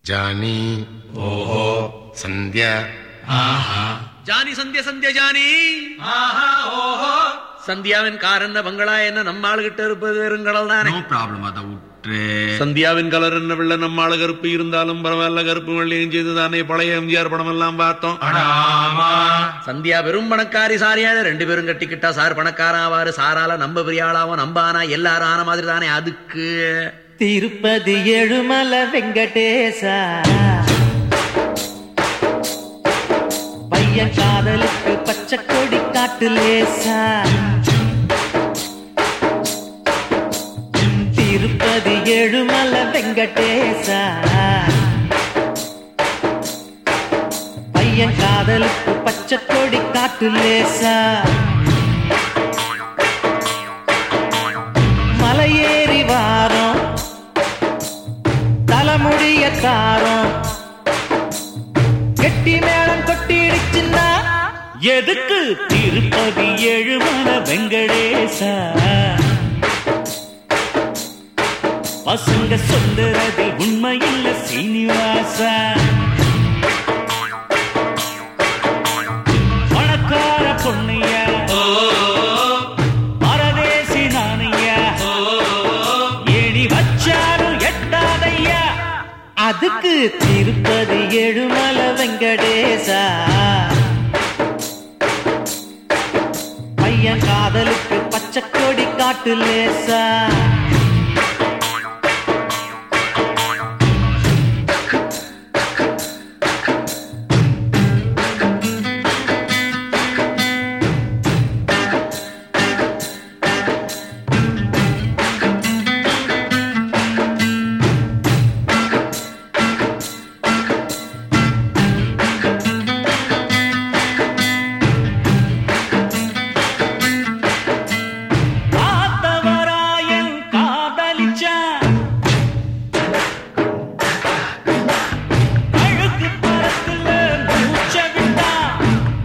ಜಾನಿ ஓஹோ ಸಂಧ್ಯಾ ஆஹா Johnny சந்திய சந்திய Johnny ஆஹா ஓஹோ சந்தியாவின் car என்ன பங்களா என்ன நம்ம ஆளுகிட்ட இருப்பது வெறுங்கடல் தானே நோ ப்ராப்ளம் அத விட்டு சந்தியாவின் கலர் என்ன வெள்ள நம்ம ஆளு கருப்பு இருந்தாலும் பரவாயில்ல கருப்பு வெள்ளையும் செய்து தானே பழைய எம்ஜிஆர் படம் எல்லாம் பார்த்தோம் அடாமா சந்தியா வெறும் பணக்காரி சாரியாத ரெண்டு பேரும் கட்டிக்கிட்டா சார் பணக்காரன் ஆவாரு சாரால நம்ம பெரிய ஆளாவும் நம்ம ஆனா எல்லாரும் ஆன மாதிரி தானே அதுக்கு திருப்பதி எழுமல வெங்கடேசா பையன் காதலுக்கு பச்சை கொடி காட்டு லேசா திருப்பதி எழுமல வெங்கடேசா பையன் காதலுக்கு பச்சை கொடி காட்டு லேசா மலையேறி வாரம் தலைமுடிய தாரம் கெட்டி மேளம் கொட்டிடுச்சுன்னா எதுக்கு திருப்பதி எழுமல வெங்கடேசா பசங்க சொல்லுறது உண்மையில்ல சீனிவாசா பணக்கார பொண்ணையா பரதேசி நானையா ஏணி வச்சாலும் எட்டாதையா அதுக்கு திருப்பதி எழுமல வெங்கடேசா பையன் காதலுக்கு பச்சை கொடி காட்டு லேசா காத்தவராயன் காதலிச்சான் அழுக்கு பரத்துல மூச்ச விட்டான்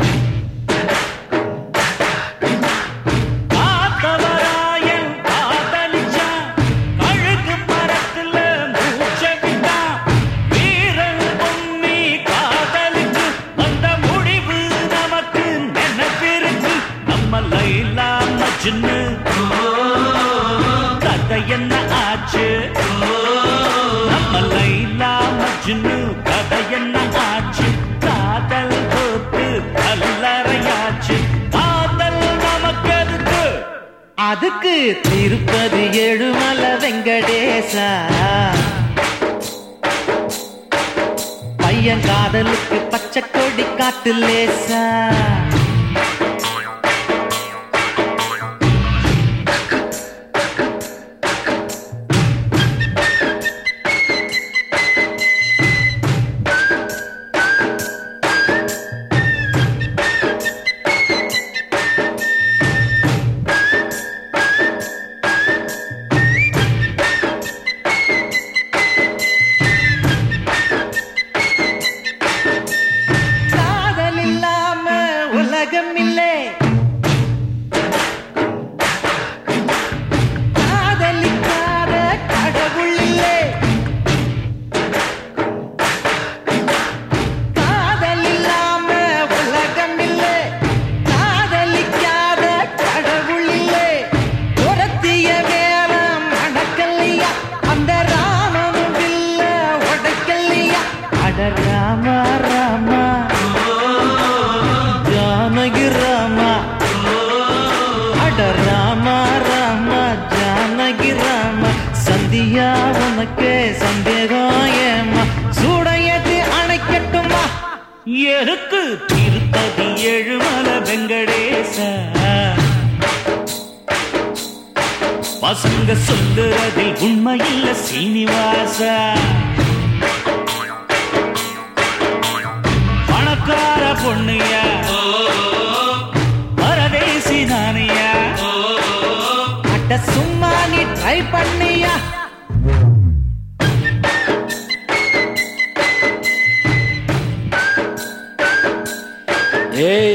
காத்தவராயன் காதலிச்சான் அழுக்கு பரத்துல மூச்ச விட்டான் வீரன் பொன்னி காதலிச்சு வந்த முடிவு நமக்கு நினைப்பிருக்கு நம்ம லைலா மஜ்னு கதை என்ன ஆச்சு நம்ம லைலா மஜ்னு கதை என்ன ஆச்சு காதல் போட்டு கல்லறையாச்சு காதல் நமக்கு எதுக்கு அதுக்கு திருப்பதி எழுமல வெங்கடேசா பையன் காதலுக்கு பச்சை கொடி காட்டு லேசா காதல் இல்லாம உலகம் இல்லை காதலிக்காத கடவுள் இல்லை காதல் இல்லாம உலகம் இல்லை காதலிக்காத கடவுள் இல்லை துரத்திய வேலம் மணக்கல்லையா அந்த ராமனும் இல்ல உடைக்கல்லையா அட ராமா ராமா ஜானகி ராமா அட ராமா ராமா ஜானகி ராமா சந்தியா உனக்கு சந்தேகம் ஏமா சூடையது அணைக்கட்டுமா எதுக்கு திருப்பதி எழுமல வெங்கடேசா பசங்க சொல்லுறதில் உண்மையில்ல சீனிவாசா பணக்கார பொண்ணுயா பரதேசி நானியா அட்ட சும்மா நீ ட்ரை பண்ணியா ஏய்